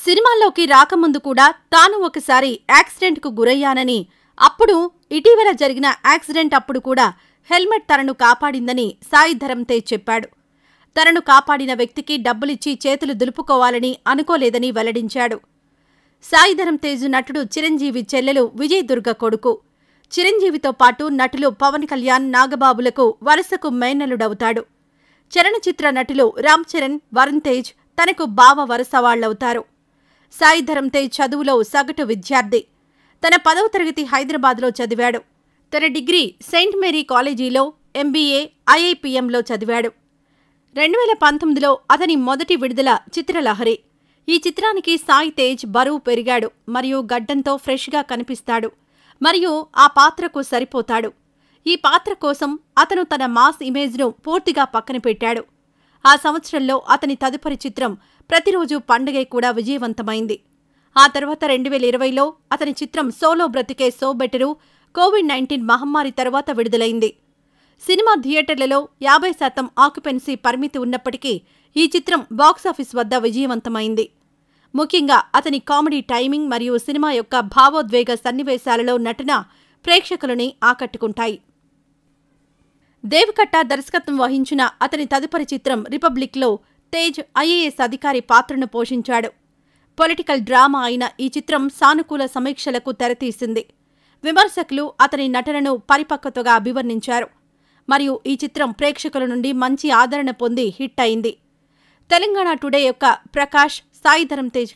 సినిమాల్లోకి రాకముందు కూడా తాను ఒకసారి యాక్సిడెంట్కు గురయ్యానని అప్పుడు ఇటీవల జరిగిన యాక్సిడెంట్ అప్పుడు కూడా హెల్మెట్ తనను కాపాడిందని సాయి ధరమ్ తేజ్ చెప్పాడు తనను కాపాడిన వ్యక్తికి డబ్బులిచ్చి చేతులు దులుపుకోవాలని అనుకోలేదని వెల్లడించాడు సాయి ధరమ్ తేజ్ నటుడు చిరంజీవి చెల్లెలు విజయ్ దుర్గ కొడుకు చిరంజీవితో పాటు నటులు పవన్ కళ్యాణ్ నాగబాబులకు వరుసకు మేనలుడవుతాడు చలనచిత్ర నటులు రామ్ చరణ్ వరుణ్ తేజ్ తనకు బావ వరుస వాళ్లవుతారు సాయి ధరమ్ తేజ్ చదువులో సగటు విద్యార్థి తన పదవ తరగతి హైదరాబాద్లో చదివాడు తన డిగ్రీ సెయింట్ మేరీ కాలేజీలో ఎంబీఏ ఐఐపిఎంలో చదివాడు రెండు వేల పంతొమ్మిదిలో అతని మొదటి విడుదల చిత్రలహరి ఈ చిత్రానికి సాయి తేజ్ బరువు పెరిగాడు మరియు గడ్డంతో ఫ్రెష్గా కనిపిస్తాడు మరియు ఆ పాత్రకు సరిపోతాడు ఈ పాత్ర కోసం అతను తన మాస్ ఇమేజ్ను పూర్తిగా పక్కన పెట్టాడు ఆ సంవత్సరంలో అతని తదుపరి చిత్రం ప్రతిరోజు పండుగ కూడా విజయవంతమైంది ఆ తర్వాత రెండు వేల ఇరవైలో అతని చిత్రం సోలో బ్రతికే సో బెటరు కోవిడ్ నైన్టీన్ మహమ్మారి తర్వాత విడుదలైంది సినిమా థియేటర్లలో యాభై శాతం ఆక్యుపెన్సీ పరిమితి ఉన్నప్పటికీ ఈ చిత్రం బాక్సాఫీస్ వద్ద విజయవంతమైంది ముఖ్యంగా అతని కామెడీ టైమింగ్ మరియు సినిమా యొక్క భావోద్వేగ సన్నివేశాలలో నటన ప్రేక్షకులని ఆకట్టుకుంటాయి దేవకట్ట దర్శకత్వం వహించిన అతని తదుపరి చిత్రం రిపబ్లిక్లో తేజ్ ఐఏఎస్ అధికారి పాత్రను పోషించాడు పొలిటికల్ డ్రామా అయిన ఈ చిత్రం సానుకూల సమీక్షలకు తెరతీసింది విమర్శకులు అతని నటనను పరిపక్వతగా అభివర్ణించారు మరియు ఈ చిత్రం ప్రేక్షకుల నుండి మంచి ఆదరణ పొంది హిట్ అయింది తెలంగాణ టుడే యొక్క ప్రకాష్ సాయిధరం తేజ్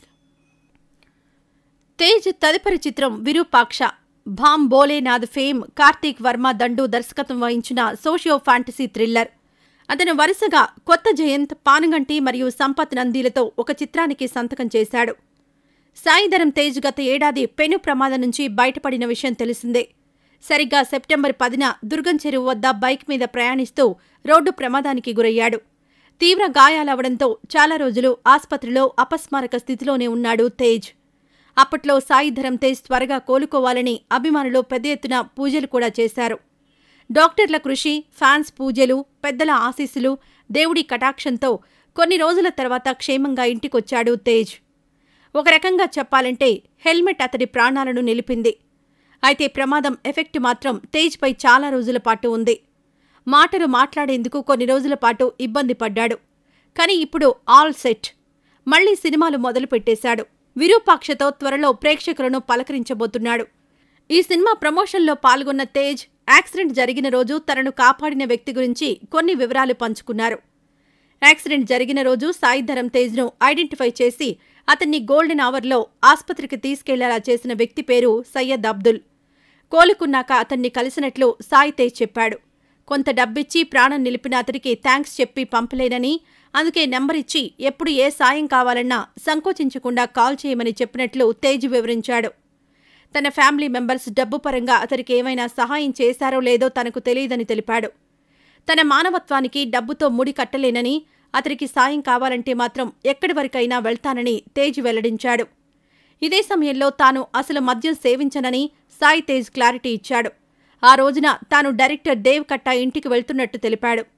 తేజ్ తదుపరి చిత్రం విరూపాక్ష భామ్ బోలేనాథ్ ఫేమ్ కార్తీక్ వర్మ దండు దర్శకత్వం వహించిన సోషియో ఫ్యాంటసీ థ్రిల్లర్ అతను వరుసగా కొత్త జయంత్ పానుగంటి మరియు సంపత్ నందీలతో ఒక చిత్రానికి సంతకం చేశాడు సాయిధరం తేజ్ గత ఏడాది పెను ప్రమాదం నుంచి బయటపడిన విషయం తెలిసిందే సరిగ్గా సెప్టెంబర్ పదిన దుర్గం చెరువు వద్ద బైక్ మీద ప్రయాణిస్తూ రోడ్డు ప్రమాదానికి గురయ్యాడు తీవ్ర గాయాలవడంతో చాలా రోజులు ఆస్పత్రిలో అపస్మారక స్థితిలోనే ఉన్నాడు తేజ్ అప్పట్లో సాయిధరం తేజ్ త్వరగా కోలుకోవాలని అభిమానులు పెద్ద ఎత్తున పూజలు కూడా చేశారు డాక్టర్ల కృషి ఫ్యాన్స్ పూజలు పెద్దల ఆశీస్సులు దేవుడి కటాక్షంతో కొన్ని రోజుల తర్వాత క్షేమంగా ఇంటికొచ్చాడు తేజ్ ఒక రకంగా చెప్పాలంటే హెల్మెట్ అతడి ప్రాణాలను నిలిపింది అయితే ప్రమాదం ఎఫెక్ట్ మాత్రం తేజ్పై చాలా రోజుల పాటు ఉంది మాటలు మాట్లాడేందుకు కొన్ని రోజుల పాటు ఇబ్బంది పడ్డాడు కానీ ఇప్పుడు ఆల్ సెట్ మళ్లీ సినిమాలు మొదలు పెట్టేశాడు విరూపాక్షతో త్వరలో ప్రేక్షకులను పలకరించబోతున్నాడు ఈ సినిమా ప్రమోషన్లో పాల్గొన్న తేజ్ యాక్సిడెంట్ జరిగిన రోజు తనను కాపాడిన వ్యక్తి గురించి కొన్ని వివరాలు పంచుకున్నారు యాక్సిడెంట్ జరిగిన రోజు సాయిధరం తేజ్ను ఐడెంటిఫై చేసి అతన్ని గోల్డెన్ అవర్లో ఆస్పత్రికి తీసుకెళ్లేలా చేసిన వ్యక్తి పేరు సయ్యద్ అబ్దుల్ కోలుకున్నాక అతన్ని కలిసినట్లు సాయి తేజ్ చెప్పాడు కొంత డబ్బిచ్చి ప్రాణం నిలిపిన అతడికి థ్యాంక్స్ చెప్పి పంపలేనని అందుకే నెంబర్ ఇచ్చి ఎప్పుడు ఏ సాయం కావాలన్నా సంకోచించకుండా కాల్ చేయమని చెప్పినట్లు తేజ్ వివరించాడు తన ఫ్యామిలీ మెంబర్స్ డబ్బు పరంగా అతడికి ఏమైనా సహాయం చేశారో లేదో తనకు తెలియదని తెలిపాడు తన మానవత్వానికి డబ్బుతో ముడి కట్టలేనని అతడికి సాయం కావాలంటే మాత్రం ఎక్కడి వరకైనా వెళ్తానని తేజ్ వెల్లడించాడు ఇదే సమయంలో తాను అసలు మద్యం సేవించనని సాయి తేజ్ క్లారిటీ ఇచ్చాడు ఆ రోజున తాను డైరెక్టర్ దేవ్ కట్టా ఇంటికి వెళ్తున్నట్టు తెలిపాడు